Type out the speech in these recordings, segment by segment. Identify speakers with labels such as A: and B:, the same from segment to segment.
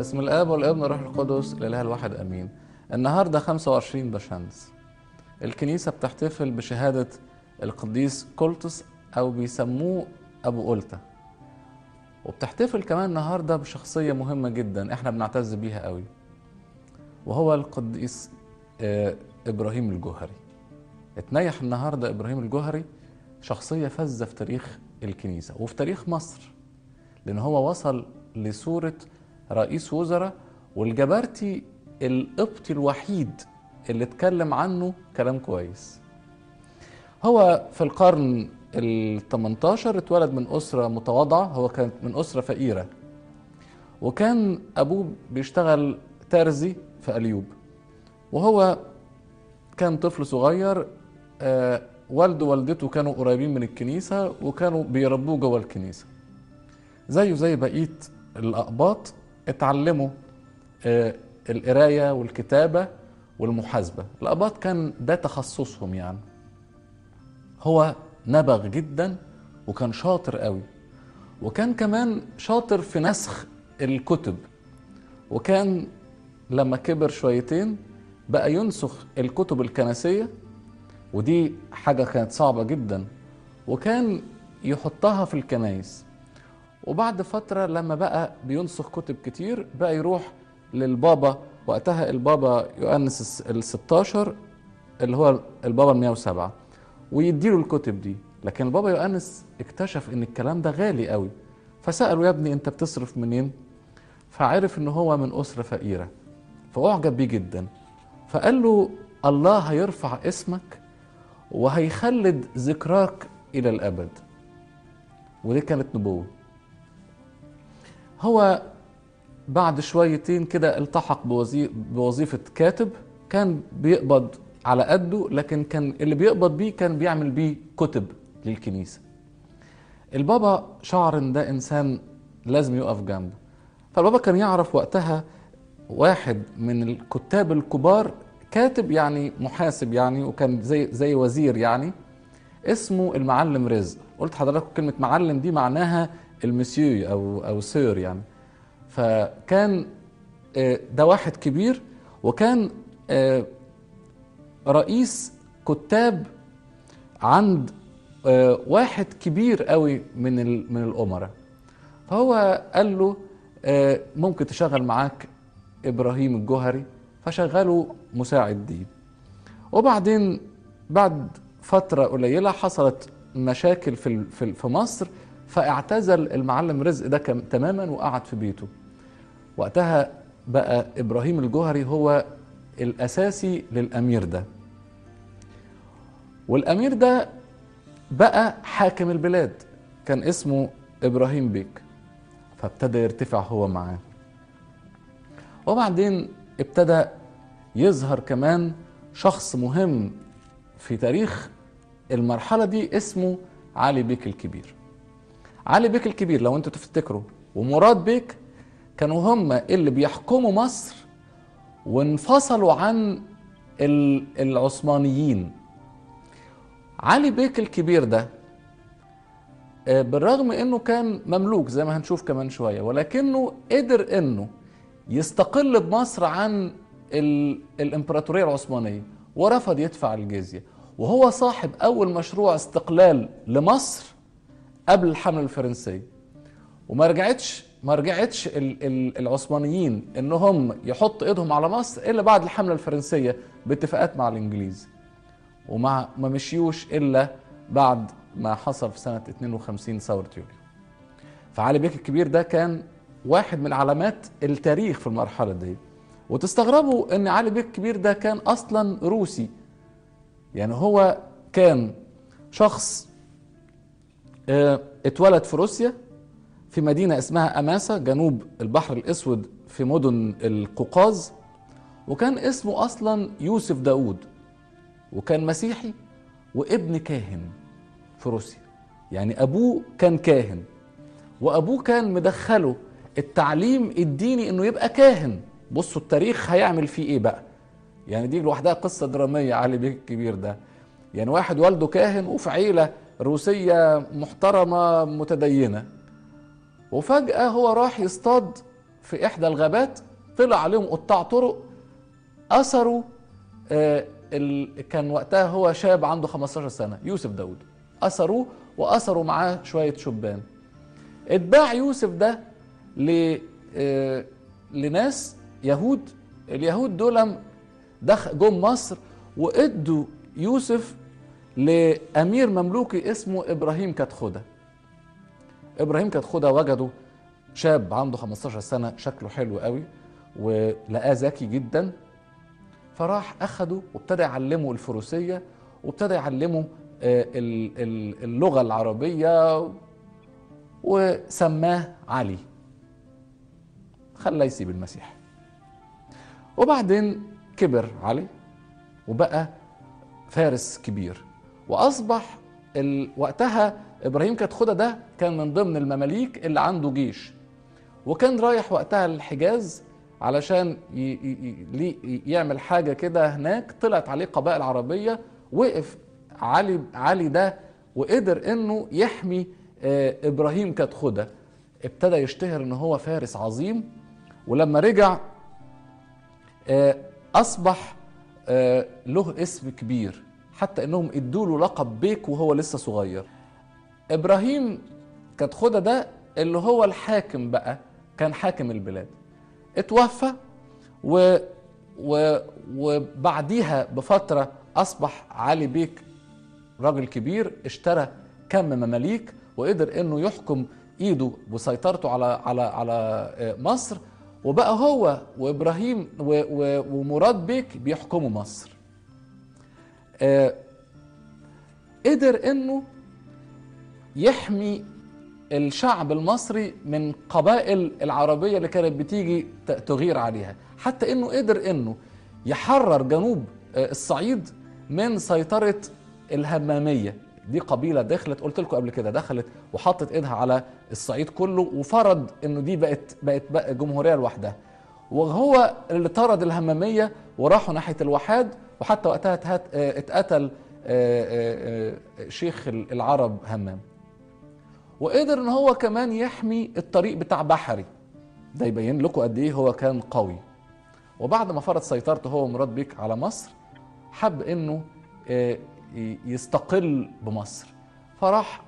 A: باسم الاب والابن والروح القدس الاله الواحد امين النهارده 25 بشمس الكنيسه بتحتفل بشهاده القديس كولتس او بيسموه ابو قلته وبتحتفل كمان النهارده بشخصيه مهمه جدا احنا بنعتز بيها قوي وهو القديس آه، ابراهيم الجوهري اتنيح النهارده ابراهيم الجوهري شخصيه فذه في تاريخ الكنيسه وفي تاريخ مصر لان هو وصل لصوره رئيس وزراء والجبرتي القبطي الوحيد اللي اتكلم عنه كلام كويس هو في القرن ال 18 اتولد من أسرة متواضعة هو كانت من أسرة فقيرة وكان أبوه بيشتغل ترزي في أليوب وهو كان طفل صغير آه والده ووالدته كانوا قريبين من الكنيسة وكانوا بيربوه جوه الكنيسة زيه زي بقية الأقباط اتعلموا آه القراية والكتابة والمحاسبة الأقباط كان ده تخصصهم يعني هو نبغ جدا وكان شاطر قوي وكان كمان شاطر في نسخ الكتب وكان لما كبر شويتين بقى ينسخ الكتب الكنسية ودي حاجة كانت صعبة جدا وكان يحطها في الكنايس وبعد فترة لما بقى بينسخ كتب كتير بقى يروح للبابا وقتها البابا يؤنس ال 16 اللي هو البابا ال 107 ويديله الكتب دي لكن البابا يؤنس اكتشف ان الكلام ده غالي قوي فسأله يا ابني انت بتصرف منين فعرف ان هو من أسرة فقيرة فأعجب بيه جدا فقال له الله هيرفع اسمك وهيخلد ذكراك إلى الأبد ودي كانت نبوة هو بعد شويتين كده التحق بوظي- بوظيفة كاتب كان بيقبض على قده لكن كان اللي بيقبض بيه كان بيعمل بيه كتب للكنيسة البابا شعر ان ده انسان لازم يقف جنبه فالبابا كان يعرف وقتها واحد من الكتاب الكبار كاتب يعني محاسب يعني وكان زي زي وزير يعني اسمه المعلم رزق قلت حضراتكم كلمة معلم دي معناها المسيو او او سير يعني فكان آه، ده واحد كبير وكان آه، رئيس كتاب عند آه، واحد كبير قوي من ال- من الامراء فهو قال له آه، ممكن تشغل معاك ابراهيم الجوهري فشغله مساعد دي وبعدين بعد فترة قليلة حصلت مشاكل في ال- في ال- في مصر فاعتزل المعلم رزق ده كم- تماما وقعد في بيته وقتها بقى ابراهيم الجوهري هو الاساسي للامير ده والامير ده بقى حاكم البلاد كان اسمه ابراهيم بيك فابتدى يرتفع هو معاه وبعدين ابتدى يظهر كمان شخص مهم في تاريخ المرحلة دي اسمه علي بيك الكبير علي بيك الكبير لو انتوا تفتكروا ومراد بيك كانوا هم اللي بيحكموا مصر وانفصلوا عن ال- العثمانيين علي بيك الكبير ده آه، بالرغم انه كان مملوك زي ما هنشوف كمان شويه ولكنه قدر انه يستقل بمصر عن ال- الامبراطوريه العثمانيه ورفض يدفع الجزيه وهو صاحب اول مشروع استقلال لمصر قبل الحمله الفرنسيه وما رجعتش ما رجعتش ال- ال- العثمانيين ان هم يحطوا ايدهم على مصر الا بعد الحمله الفرنسيه باتفاقات مع الانجليز وما ما مشيوش الا بعد ما حصل في سنه 52 ثوره يوليو فعلي بيك الكبير ده كان واحد من علامات التاريخ في المرحله دي وتستغربوا ان علي بيك الكبير ده كان اصلا روسي يعني هو كان شخص آه، اتولد في روسيا في مدينة اسمها أماسا جنوب البحر الأسود في مدن القوقاز وكان اسمه أصلا يوسف داود وكان مسيحي وابن كاهن في روسيا يعني أبوه كان كاهن وأبوه كان مدخله التعليم الديني إنه يبقى كاهن بصوا التاريخ هيعمل فيه إيه بقى يعني دي لوحدها قصة درامية علي بيك الكبير ده يعني واحد والده كاهن وفي عيلة روسية محترمة متدينة وفجأة هو راح يصطاد في احدى الغابات طلع عليهم قطاع طرق اثروا آه، ال... كان وقتها هو شاب عنده 15 سنه يوسف داود اثروه واثروا معاه شويه شبان اتباع يوسف ده ل... آه، لناس يهود اليهود دول دخل جم مصر وادوا يوسف لامير مملوكي اسمه ابراهيم كتخوده ابراهيم كتخوده وجده شاب عنده 15 سنه شكله حلو قوي ولقاه ذكي جدا فراح اخده وابتدى يعلمه الفروسيه وابتدى يعلمه آه، ال- ال- اللغه العربيه وسماه علي خلاه يسيب المسيح وبعدين كبر علي وبقى فارس كبير واصبح ال... وقتها ابراهيم كتخوده ده كان من ضمن المماليك اللي عنده جيش وكان رايح وقتها الحجاز علشان ي... ي... ي... لي- يعمل حاجه كده هناك طلعت عليه قبائل عربيه وقف علي علي ده وقدر انه يحمي آه، ابراهيم كتخوده ابتدى يشتهر ان هو فارس عظيم ولما رجع آه، اصبح آه، له اسم كبير حتى انهم ادوا له لقب بيك وهو لسه صغير ابراهيم كتخوده ده اللي هو الحاكم بقى كان حاكم البلاد اتوفى و و وبعديها بفتره اصبح علي بيك راجل كبير اشترى كم مماليك وقدر انه يحكم ايده وسيطرته على على على آه، مصر وبقى هو وابراهيم و- و- ومراد بيك بيحكموا مصر آه، قدر انه يحمي الشعب المصري من قبائل العربية اللي كانت بتيجي ت- تغير عليها حتى انه قدر انه يحرر جنوب آه، الصعيد من سيطرة الهمامية دي قبيلة دخلت قلت لكم قبل كده دخلت وحطت ايدها على الصعيد كله وفرض انه دي بقت بقت بقى جمهورية لوحدها وهو اللي طرد الهمامية وراحوا ناحية الوحاد وحتى وقتها اتهت- آه، اتقتل آه، آه، آه، شيخ العرب همام وقدر ان هو كمان يحمي الطريق بتاع بحري ده يبين لكم قد ايه هو كان قوي وبعد ما فرض سيطرته هو ومراد بيك على مصر حب انه آه، ي- يستقل بمصر فراح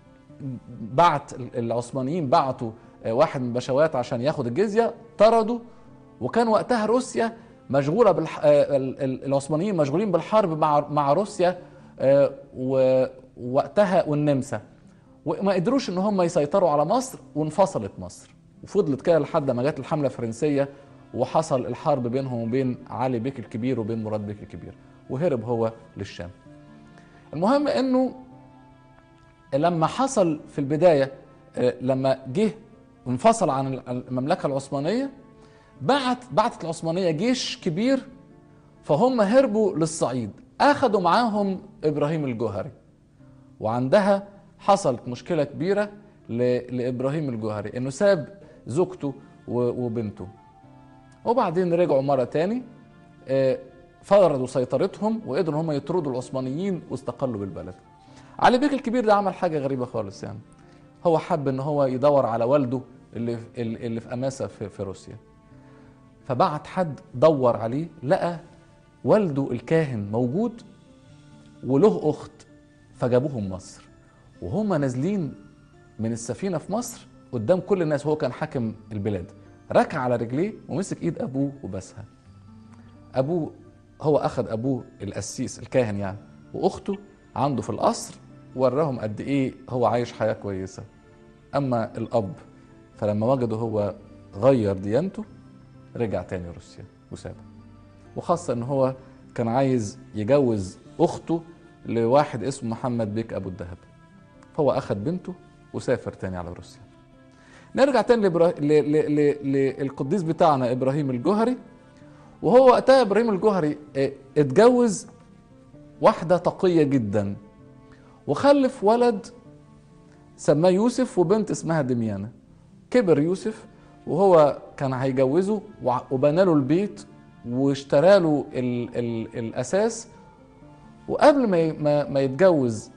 A: بعت ال- العثمانيين بعتوا آه، واحد من البشوات عشان ياخد الجزيه طردوا وكان وقتها روسيا مشغوله بالح... آه، ال- ال- العثمانيين مشغولين بالحرب مع مع روسيا آه، و- ووقتها والنمسا وما قدروش ان هم يسيطروا على مصر وانفصلت مصر وفضلت كده لحد ما جت الحمله الفرنسيه وحصل الحرب بينهم وبين علي بيك الكبير وبين مراد بيك الكبير وهرب هو للشام المهم انه لما حصل في البدايه آه، لما جه انفصل عن المملكه العثمانيه بعت بعتت العثمانيه جيش كبير فهم هربوا للصعيد اخذوا معاهم ابراهيم الجوهري وعندها حصلت مشكله كبيره ل- لابراهيم الجوهري انه ساب زوجته و- وبنته وبعدين رجعوا مره تاني آه، فرضوا سيطرتهم وقدروا هم يطردوا العثمانيين واستقلوا بالبلد علي بيك الكبير ده عمل حاجه غريبه خالص يعني هو حب ان هو يدور على والده اللي في اللي في اماسه في, في روسيا فبعت حد دور عليه لقى والده الكاهن موجود وله اخت فجابوهم مصر وهم نازلين من السفينه في مصر قدام كل الناس وهو كان حاكم البلاد ركع على رجليه ومسك ايد ابوه وبسها ابوه هو اخذ ابوه القسيس الكاهن يعني واخته عنده في القصر وراهم قد ايه هو عايش حياه كويسه اما الاب فلما وجده هو غير ديانته رجع تاني روسيا وسابها وخاصه ان هو كان عايز يجوز اخته لواحد اسمه محمد بيك ابو الدهب فهو اخذ بنته وسافر تاني على روسيا نرجع تاني لإبرا... ل... ل... ل... للقديس بتاعنا ابراهيم الجوهري وهو وقتها ابراهيم الجوهري اه، اتجوز واحده تقيه جدا وخلف ولد سماه يوسف وبنت اسمها دميانة كبر يوسف وهو كان هيجوزه وع- وبنى له البيت واشترى له ال ال الاساس وقبل ما ي- ما, ما يتجوز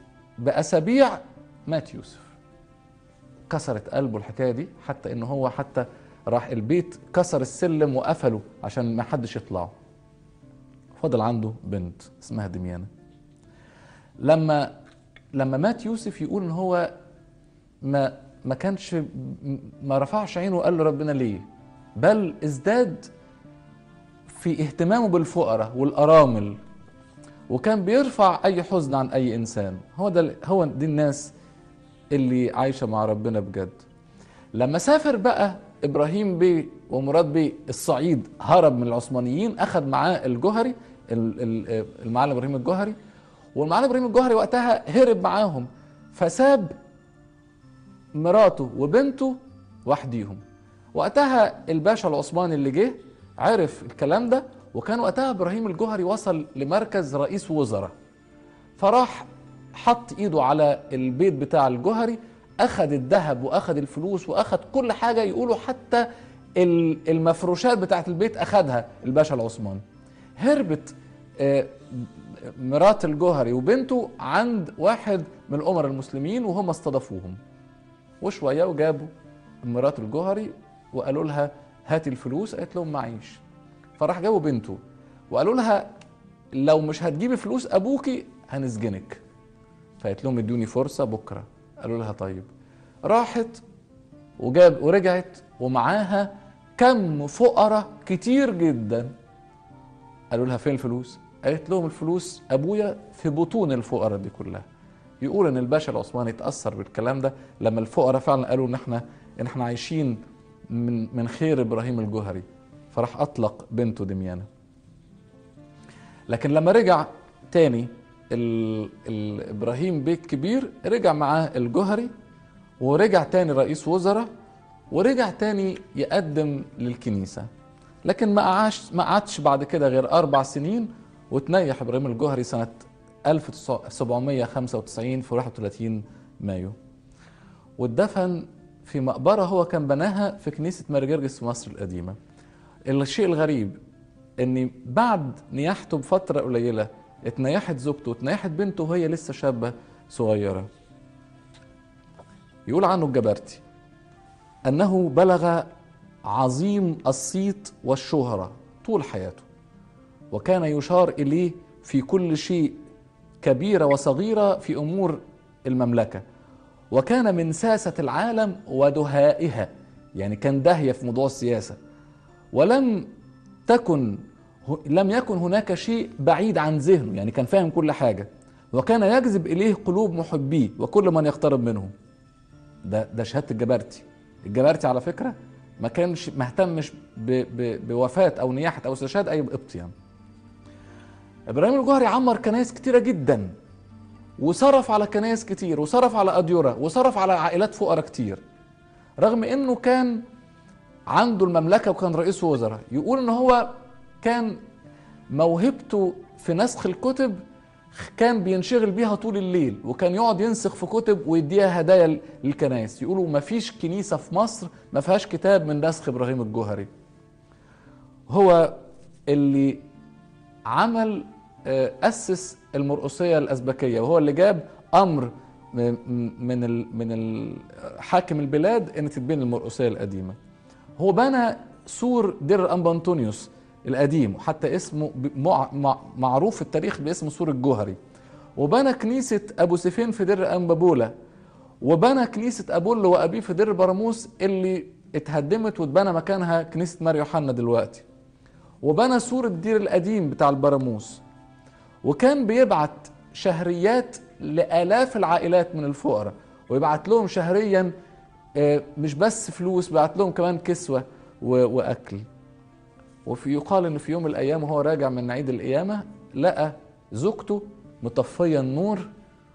A: باسابيع مات يوسف كسرت قلبه الحكايه دي حتى ان هو حتى راح البيت كسر السلم وقفله عشان ما حدش يطلعه فضل عنده بنت اسمها دميانة لما لما مات يوسف يقول ان هو ما ما كانش ما رفعش عينه وقال له ربنا ليه بل ازداد في اهتمامه بالفقراء والارامل وكان بيرفع اي حزن عن اي انسان هو ده هو دي الناس اللي عايشه مع ربنا بجد لما سافر بقى ابراهيم بيه ومراد بيه الصعيد هرب من العثمانيين اخذ معاه الجوهري المعلم ابراهيم الجوهري والمعلم ابراهيم الجوهري وقتها هرب معاهم فساب مراته وبنته وحديهم وقتها الباشا العثماني اللي جه عرف الكلام ده وكان وقتها ابراهيم الجوهري وصل لمركز رئيس وزراء فراح حط ايده على البيت بتاع الجوهري اخذ الذهب واخذ الفلوس واخذ كل حاجه يقولوا حتى المفروشات بتاعت البيت اخذها الباشا العثماني هربت مرات الجوهري وبنته عند واحد من الامراء المسلمين وهم استضافوهم وشويه وجابوا مرات الجوهري وقالوا لها هاتي الفلوس قالت لهم معيش فراح جابوا بنته وقالوا لها لو مش هتجيبي فلوس ابوكي هنسجنك فقالت لهم ادوني فرصه بكره قالوا لها طيب راحت وجاب ورجعت ومعاها كم فقراء كتير جدا قالوا لها فين الفلوس قالت لهم الفلوس ابويا في بطون الفقراء دي كلها يقول ان الباشا العثماني اتاثر بالكلام ده لما الفقراء فعلا قالوا ان احنا ان احنا عايشين من من خير ابراهيم الجوهري فراح اطلق بنته دميانه لكن لما رجع تاني ال ال ابراهيم بيك كبير رجع معاه الجوهري ورجع تاني رئيس وزراء ورجع تاني يقدم للكنيسه لكن ما قعدش ما قعدش بعد كده غير اربع سنين وتنيح ابراهيم الجوهري سنه 1795 في 31 مايو واتدفن في مقبره هو كان بناها في كنيسه مارجرجس في مصر القديمه الشيء الغريب ان بعد نياحته بفتره قليله اتنيحت زوجته واتنيحت بنته وهي لسه شابه صغيره يقول عنه الجبرتي انه بلغ عظيم الصيت والشهره طول حياته وكان يشار اليه في كل شيء كبيره وصغيره في امور المملكه وكان من ساسه العالم ودهائها يعني كان داهيه في موضوع السياسه ولم تكن لم يكن هناك شيء بعيد عن ذهنه يعني كان فاهم كل حاجه وكان يجذب اليه قلوب محبيه وكل من يقترب منه ده ده شهاده الجبرتي الجبرتي على فكره ما كانش ما اهتمش بوفاه او نياحه او استشهاد اي قبط يعني ابراهيم الجوهري عمر كنائس كتيره جدا وصرف على كنائس كتير وصرف على اديره وصرف على عائلات فقراء كتير رغم انه كان عنده المملكه وكان رئيس وزراء يقول ان هو كان موهبته في نسخ الكتب كان بينشغل بيها طول الليل وكان يقعد ينسخ في كتب ويديها هدايا للكنائس يقولوا ما فيش كنيسه في مصر ما فيهاش كتاب من نسخ ابراهيم الجوهري هو اللي عمل اسس المرقصيه الازبكيه وهو اللي جاب امر من من حاكم البلاد ان تتبني المرقصيه القديمه هو بنى سور دير الانبا انطونيوس القديم وحتى اسمه معروف في التاريخ باسم سور الجوهري وبنى كنيسة أبو سيفين في دير أنبابولا وبنى كنيسة أبولو وأبيه في دير براموس اللي اتهدمت واتبنى مكانها كنيسة مار يوحنا دلوقتي وبنى سور الدير القديم بتاع البراموس وكان بيبعت شهريات لآلاف العائلات من الفقراء ويبعت لهم شهريا مش بس فلوس بيبعت لهم كمان كسوة وأكل وفي يقال ان في يوم من الايام وهو راجع من عيد القيامه لقى زوجته مطفيه النور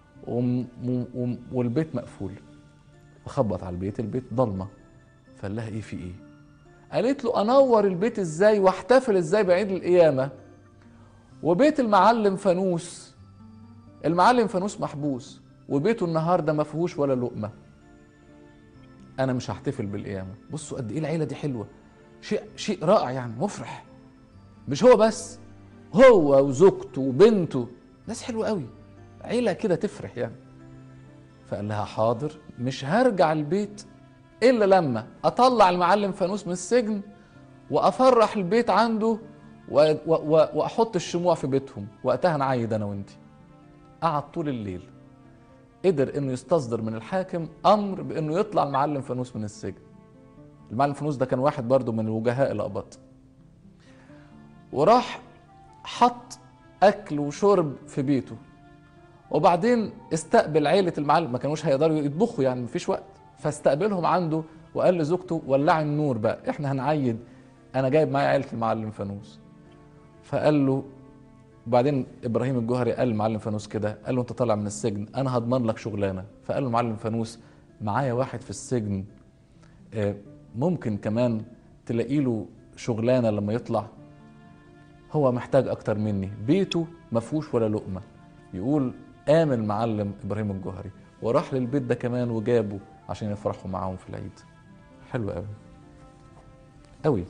A: والبيت مقفول فخبط على البيت البيت ضلمه فقال لها ايه في ايه قالت له انور البيت ازاي واحتفل ازاي بعيد القيامه وبيت المعلم فانوس المعلم فانوس محبوس وبيته النهارده ما فيهوش ولا لقمه انا مش هحتفل بالقيامه بصوا قد ايه العيله دي حلوه شيء شيء رائع يعني مفرح مش هو بس هو وزوجته وبنته ناس حلوه قوي عيله كده تفرح يعني فقال لها حاضر مش هرجع البيت الا لما اطلع المعلم فانوس من السجن وافرح البيت عنده و- و- و- واحط الشموع في بيتهم وقتها نعيد انا وانتي قعد طول الليل قدر انه يستصدر من الحاكم امر بانه يطلع المعلم فانوس من السجن المعلم فانوس ده كان واحد برضه من الوجهاء الاباط وراح حط اكل وشرب في بيته وبعدين استقبل عيلة المعلم ما كانوش هيقدروا يطبخوا يعني مفيش وقت فاستقبلهم عنده وقال لزوجته ولعي النور بقى احنا هنعيد انا جايب معايا عيلة المعلم فانوس فقال له وبعدين ابراهيم الجوهري قال للمعلم فانوس كده قال له انت طالع من السجن انا هضمن لك شغلانه فقال له المعلم فانوس معايا واحد في السجن آه، ممكن كمان تلاقي له شغلانه لما يطلع هو محتاج اكتر مني بيته ما فيهوش ولا لقمه يقول قام المعلم ابراهيم الجوهري وراح للبيت ده كمان وجابه عشان يفرحوا معاهم في العيد حلو قوي قوي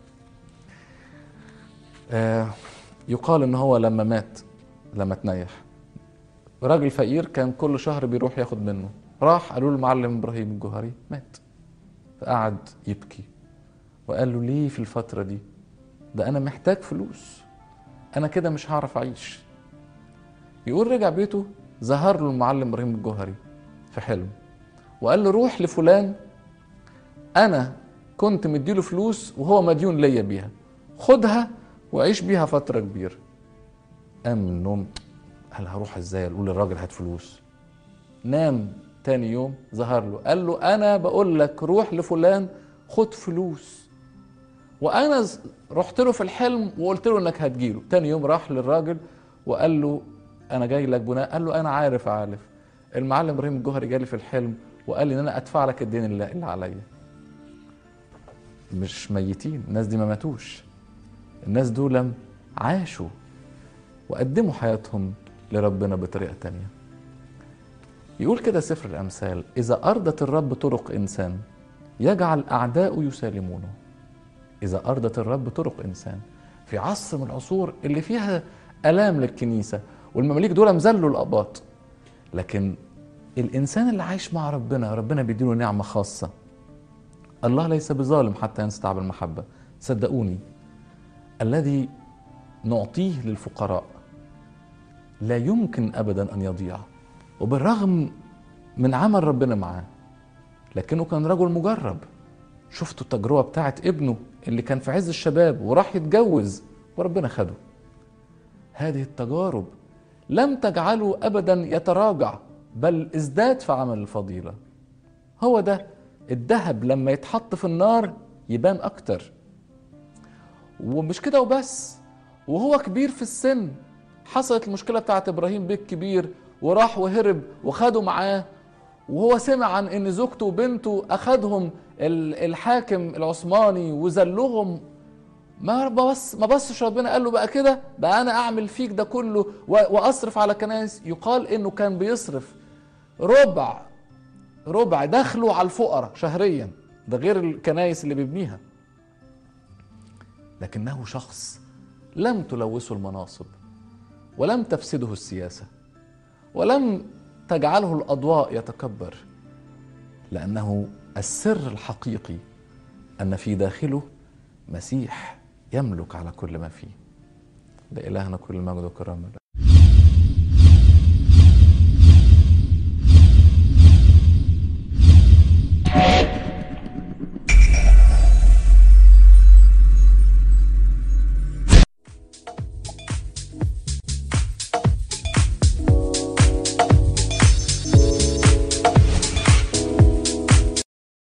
A: آه يقال ان هو لما مات لما تنيح راجل فقير كان كل شهر بيروح ياخد منه راح قالوا له المعلم ابراهيم الجوهري مات فقعد يبكي وقال له ليه في الفتره دي ده انا محتاج فلوس انا كده مش هعرف اعيش يقول رجع بيته ظهر له المعلم ابراهيم الجوهري في حلم وقال له روح لفلان انا كنت مديله فلوس وهو مديون ليا بيها خدها وعيش بيها فتره كبيره قام من النوم قال هروح ازاي اقول للراجل هات فلوس نام تاني يوم ظهر له قال له انا بقول لك روح لفلان خد فلوس وانا ز- رحت له في الحلم وقلت له انك هتجيله تاني يوم راح للراجل وقال له انا جاي لك بناء قال له انا عارف عارف المعلم ابراهيم الجوهري جالي في الحلم وقال لي ان انا ادفع لك الدين اللي, اللي عليا مش ميتين الناس دي ما ماتوش الناس دول عاشوا وقدموا حياتهم لربنا بطريقة تانية يقول كده سفر الأمثال إذا أرضت الرب طرق إنسان يجعل أعداؤه يسالمونه إذا أرضت الرب طرق إنسان في عصر من العصور اللي فيها آلام للكنيسة والمماليك دول مذلوا الأباط لكن الإنسان اللي عايش مع ربنا ربنا بيديله نعمة خاصة الله ليس بظالم حتى ينستع بالمحبة صدقوني الذي نعطيه للفقراء لا يمكن ابدا ان يضيع وبالرغم من عمل ربنا معاه لكنه كان رجل مجرب شفتوا التجربه بتاعت ابنه اللي كان في عز الشباب وراح يتجوز وربنا خده هذه التجارب لم تجعله ابدا يتراجع بل ازداد في عمل الفضيله هو ده الذهب لما يتحط في النار يبان اكتر ومش كده وبس وهو كبير في السن حصلت المشكلة بتاعت إبراهيم بيك كبير وراح وهرب وخده معاه وهو سمع عن ان زوجته وبنته اخدهم ال- الحاكم العثماني وذلهم ما بص ما بصش ربنا قال له بقى كده بقى انا اعمل فيك ده كله و- واصرف على كنائس يقال انه كان بيصرف ربع ربع دخله على الفقراء شهريا ده غير الكنائس اللي بيبنيها لكنه شخص لم تلوثه المناصب ولم تفسده السياسه ولم تجعله الاضواء يتكبر لانه السر الحقيقي ان في داخله مسيح يملك على كل ما فيه لإلهنا كل المجد والكرامه